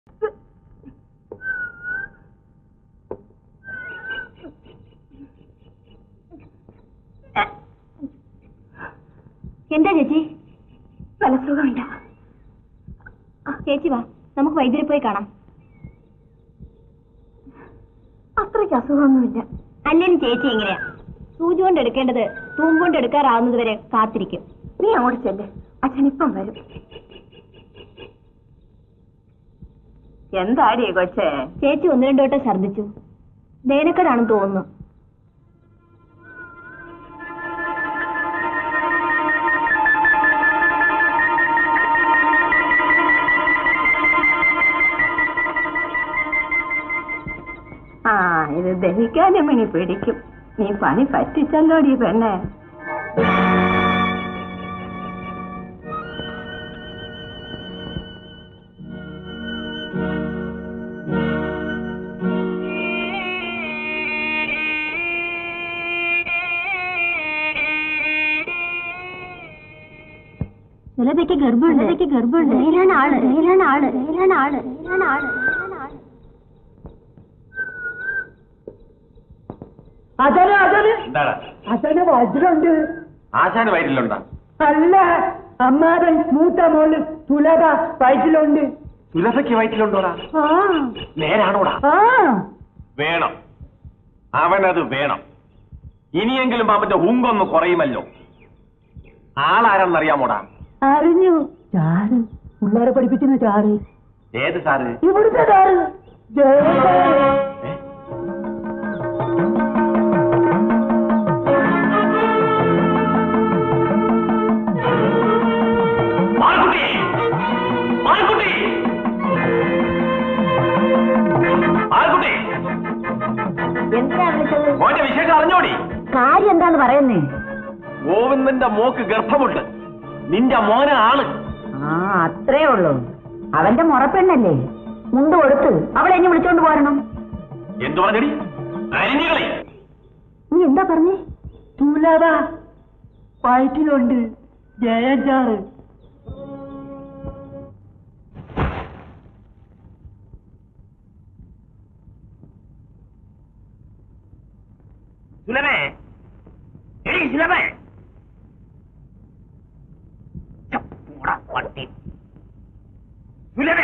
എന്താ ചേച്ചി നല്ല സുഖമില്ല ചേച്ചി വാ നമുക്ക് വൈദ്യുതി പോയി കാണാം അത്രയ്ക്ക് അസുഖമൊന്നുമില്ല അല്ലെങ്കിൽ ചേച്ചി ഇങ്ങനെയാ സൂചി കൊണ്ട് എടുക്കേണ്ടത് തൂമ്പ് കൊണ്ട് എടുക്കാറാവുന്നത് വരെ കാത്തിരിക്കും നീ അങ്ങോട്ട് ചെല്ല് അച്ഛൻ ഇപ്പം വരും എന്താടി കൊച്ചേ ചേച്ചി ഒന്ന് രണ്ടു വട്ടം ഛർദ്ദിച്ചു ദേനക്കടാണെന്ന് തോന്നുന്നു ആ ഇത് ദഹിക്കാനും ഇനി പിടിക്കും നീ പണി പറ്റിച്ചല്ലോടി പെണ്ണെ സുലഭയ്ക്ക് ഗർഭമുണ്ട് സുലഭയ്ക്ക് ഗർഭമുണ്ട് നേരാണ് ആള് നേരാണ് ആള് നേരാണ് ആള് നേരാണ് ആള് നേരാണ് ആള് അതനെ അതനെ എന്താണ് അതനെ വജ്രമുണ്ട് ആശാന് വയറ്റിലുണ്ടാ അല്ല അമ്മാവൻ മൂത്ത മോള് തുലക വയറ്റിലുണ്ട് സുലഭയ്ക്ക് വയറ്റിലുണ്ടോടാ ആ നേരാണോടാ ആ വേണം അവനത് വേണം ഇനിയെങ്കിലും അവന്റെ ഹുങ്കൊന്ന് കുറയുമല്ലോ ആളാരെന്നറിയാമോടാ അറിഞ്ഞു ചാറ് പിള്ളേരെ പഠിപ്പിക്കുന്ന ചാറ് ഏത് സാറ് ഇവിടുത്തെ ചാറ് ജയസാറ്. ഏ? മാർക്കുട്ടി! മാർക്കുട്ടി! മാർക്കുട്ടി! എന്താ വിളിച്ചത് മോന്റെ വിശേഷം അറിഞ്ഞോടി കാര്യം എന്താന്ന് പറയുന്നേ ഗോവിന്ദന്റെ മോക്ക് ഗർഭമുണ്ട് നിന്റെ മോന ആള് ആ അത്രേ ഉള്ളൂ അവന്റെ മുറപ്പെണ്ണല്ലേ മുണ്ട് കൊടുത്ത് അവളെ എന്നെ വിളിച്ചോണ്ട് പോരണം എന്തു പറഞ്ഞടി അരിഞ്ഞുകളി നീ എന്താ പറഞ്ഞേ തുലക വയറ്റിലുണ്ട് ജയചാറ് സുലഭേ എടി സുലഭേ പട്ടി സുലഭേ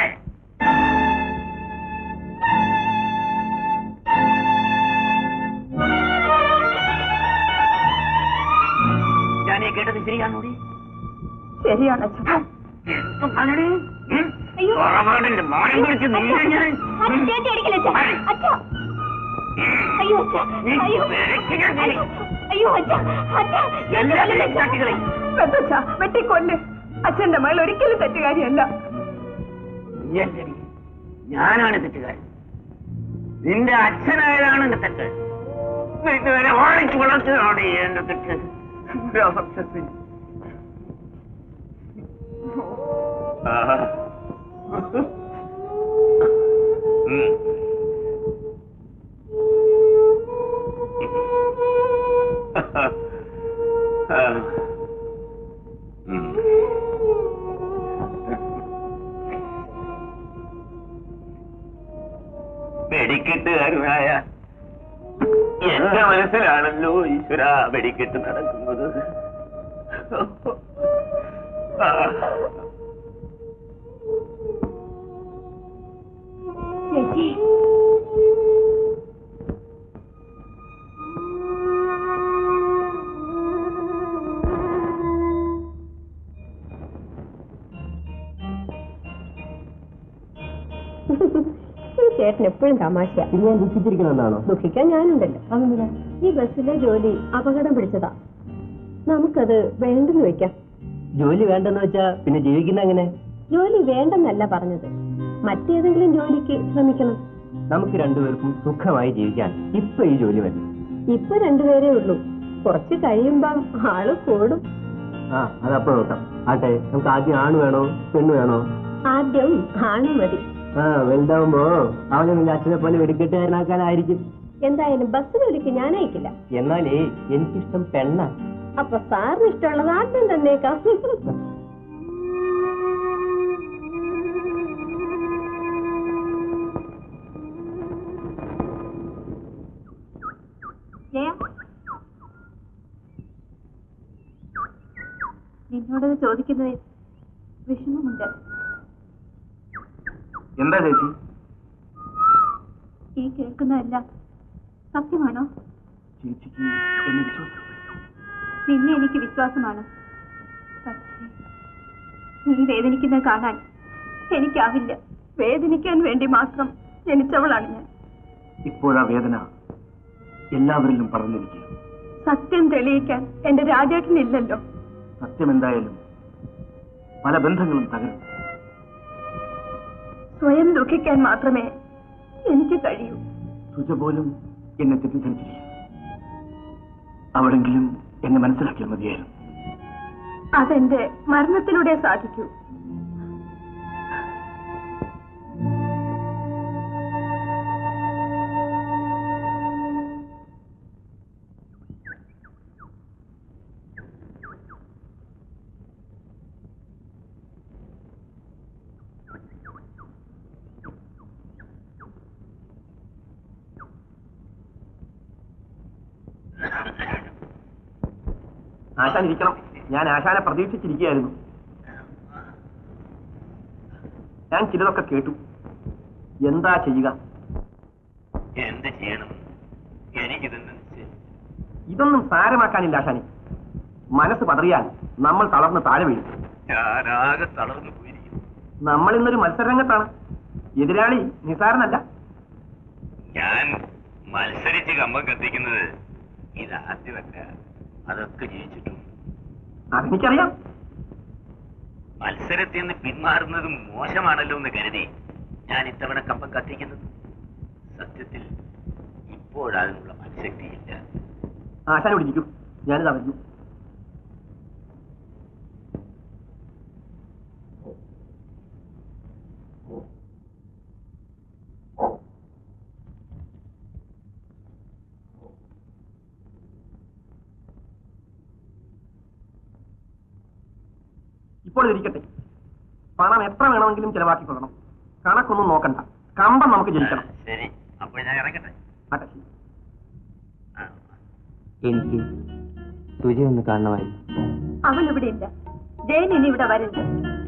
ഞാൻ ഈ കേട്ടത് ശരിയാണോടി ശരിയാണ് അച്ഛൻ എന്തും പറഞ്ഞടി കുറവാടിന്റെ മോനെ വിളിച്ച് നിന്നെ ഞാൻ ചേച്ചി അടിക്കില്ല അച്ഛാ അയ്യോ അച്ഛാ അയ്യോ അയ്യോ അച്ഛാ അച്ഛാ എല്ലാവരും ചാട്ടികളെ വെത്തച്ഛ വെട്ടിക്കൊല്ല് അച്ഛന്റെ മകൾ ഒരിക്കലും തെറ്റുകാരിയല്ല നീയല്ലടി ഞാനാണ് തെറ്റുകാരൻ നിന്റെ അച്ഛനായതാണ് എന്റെ തെറ്റ് നിന്നെ ഓടിച്ചു വളർത്തതാണ് എന്റെ തെറ്റ് രാക്ഷസി ഉം. ആ. ഉം. വെടിക്കെട്ടുകാരനായ എന്റെ മനസ്സിലാണല്ലോ ഈശ്വര വെടിക്കെട്ട് നടക്കുന്നത് ആ. ചേച്ചി ചേട്ടൻ എപ്പോഴും തമാശ ഞാൻ ദുഃഖിച്ചിരിക്കണമെന്നാണോ ദുഃഖിക്കാൻ ഞാനുണ്ടല്ലോ അതെന്താ ഈ ബസ്സിലെ ജോലി അപകടം പിടിച്ചതാ നമുക്കത് വേണ്ടെന്ന് വെക്കാം ജോലി വേണ്ടെന്ന് വെച്ചാ പിന്നെ ജീവിക്കുന്ന എങ്ങനെ ജോലി വേണ്ടെന്നല്ല പറഞ്ഞത് മറ്റേതെങ്കിലും ജോലിക്ക് ശ്രമിക്കണം നമുക്ക് രണ്ടുപേർക്കും സുഖമായി ജീവിക്കാൻ ഇപ്പൊ ഈ ജോലി മതി ഇപ്പൊ രണ്ടുപേരേ ഉള്ളൂ കുറച്ച് കഴിയുമ്പം ആള് കൂടും ആ അതപ്പോ നോക്കാം ആട്ടെ നമുക്ക് ആദ്യം ആണ് വേണോ പെണ്ണ് വേണോ ആദ്യം ആണ് മതി ആ വലുതാവുമ്പോ അവനെ നിന്റെ അച്ഛനെ പോലെ വെടിക്കെട്ടുകാരനാക്കാനായിരിക്കും എന്തായാലും ബസ് ജോലിക്ക് ഞാൻ അയക്കില്ല എന്നാലേ എനിക്കിഷ്ടം പെണ്ണ അപ്പൊ സാറിന് ഇഷ്ടമുള്ളത് ആദ്യം തന്നേക്കാം നിന്നോടത് ചോദിക്കുന്നത് വിഷമമുണ്ട് എന്താ ചേച്ചി ഈ കേൾക്കുന്നതെല്ലാം സത്യമാണോ ചേച്ചിക്ക് എന്നെ വിശ്വാസം നിന്നെ എനിക്ക് വിശ്വാസമാണ് പക്ഷേ നീ വേദനിക്കുന്നത് കാണാൻ എനിക്കാവില്ല വേദനിക്കാൻ വേണ്ടി മാത്രം ജനിച്ചവളാണ് ഞാൻ ഇപ്പോഴാ വേദന എല്ലാവരിലും പറഞ്ഞിരിക്കുക സത്യം തെളിയിക്കാൻ എന്റെ രാജേട്ടനില്ലല്ലോ സത്യം എന്തായാലും പല ബന്ധങ്ങളും തകരും സ്വയം ദുഃഖിക്കാൻ മാത്രമേ എനിക്ക് കഴിയൂ സുജ പോലും എന്നെ തെറ്റിദ്ധരിച്ചിരിക്കുന്നു അവളെങ്കിലും എന്നെ മനസ്സിലാക്കിയാൽ മതിയായിരുന്നു അതെന്റെ മരണത്തിലൂടെ സാധിക്കൂ ആശാൻ ഇരിക്കണം ഞാൻ ആശാനെ പ്രതീക്ഷിച്ചിരിക്കുകയായിരുന്നു ഞാൻ ചിലതൊക്കെ കേട്ടു എന്താ ചെയ്യുക എന്ത് ചെയ്യണം എനിക്കിതൊന്നും നിശ്ചയം. ഇതൊന്നും സാരമാക്കാനില്ല ആശാനെ മനസ്സ് പതറിയാൽ നമ്മൾ തളർന്ന് താഴെ വീഴും ഞാനാകെ തളർന്നു പോയിരിക്കുന്നു നമ്മൾ ഇന്നൊരു മത്സരരംഗത്താണ് എതിരാളി നിസാരനല്ല ഞാൻ മത്സരിച്ച് കമ്പം കത്തിക്കുന്നത് ഇതാദ്യമല്ല അതൊക്കെ ജയിച്ചിട്ടുണ്ട് അതെനിക്കറിയാം മത്സരത്തിൽ നിന്ന് പിന്മാറുന്നത് മോശമാണല്ലോ എന്ന് കരുതി ഞാൻ ഇത്തവണ കമ്പം കത്തിക്കുന്നത് സത്യത്തിൽ ഇപ്പോഴതിനുള്ള മനഃശക്തിയില്ല ആശാനെ വിളിക്കൂ ഞാനിത് അറിഞ്ഞു ഇപ്പോൾ ഇരിക്കട്ടെ പണം എത്ര വേണമെങ്കിലും ചെലവാക്കിക്കൊള്ളണം കണക്കൊന്നും നോക്കണ്ട കമ്പം നമുക്ക് ജയിക്കണം ശരി അപ്പോൾ ഞാൻ ഇറങ്ങട്ടെ ആട്ടെ ശരി ആ. എനിക്ക് തുജ ഒന്ന് കാണണമായിരുന്നു അവൾ ഇവിടെ ഇല്ല ജയൻ ഇനി ഇവിടെ വരരുത്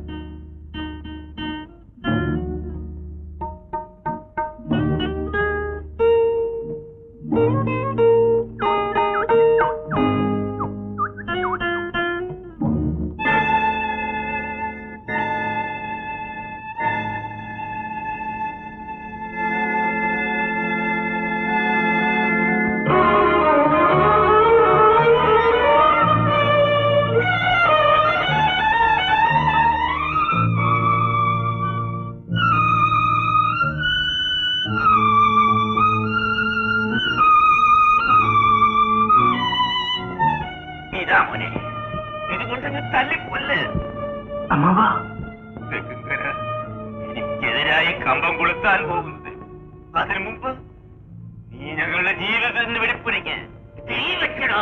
ഇതാ മോനെ ഇതുകൊണ്ടങ്ങ് തല്ലിക്കൊല്ല് അമ്മാവാ തെക്കുംകര എനിക്കെതിരായി കമ്പം കൊളുത്താൻ പോകുന്നത് അതിനു മുമ്പ് നീ ഞങ്ങളുടെ ജീവിതത്തിൽ നിന്ന് വെടിപ്പുരയ്ക്ക് തീ വെക്കണോ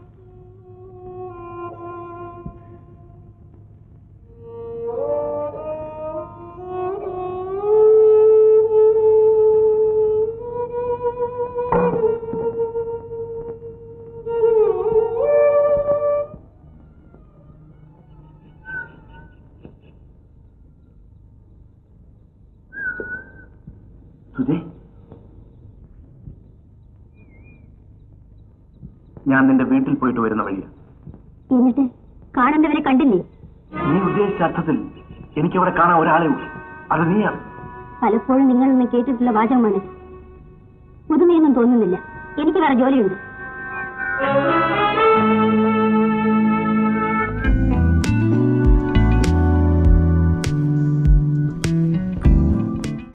സുജയ് ഞാൻ നിന്റെ വീട്ടിൽ പോയിട്ട് വരുന്ന വഴിയാ എന്നിട്ട് കാണേണ്ടവരെ കണ്ടില്ലേ നീ ഉദ്ദേശിച്ച അർത്ഥത്തിൽ എനിക്കവിടെ കാണാൻ ഒരാളെ ഉള്ളൂ അത് നീയാണ് പലപ്പോഴും നിങ്ങൾ നിന്ന് കേട്ടിട്ടുള്ള വാചകമാണ് പുതുമയൊന്നും തോന്നുന്നില്ല എനിക്ക് വേറെ ജോലിയുണ്ട്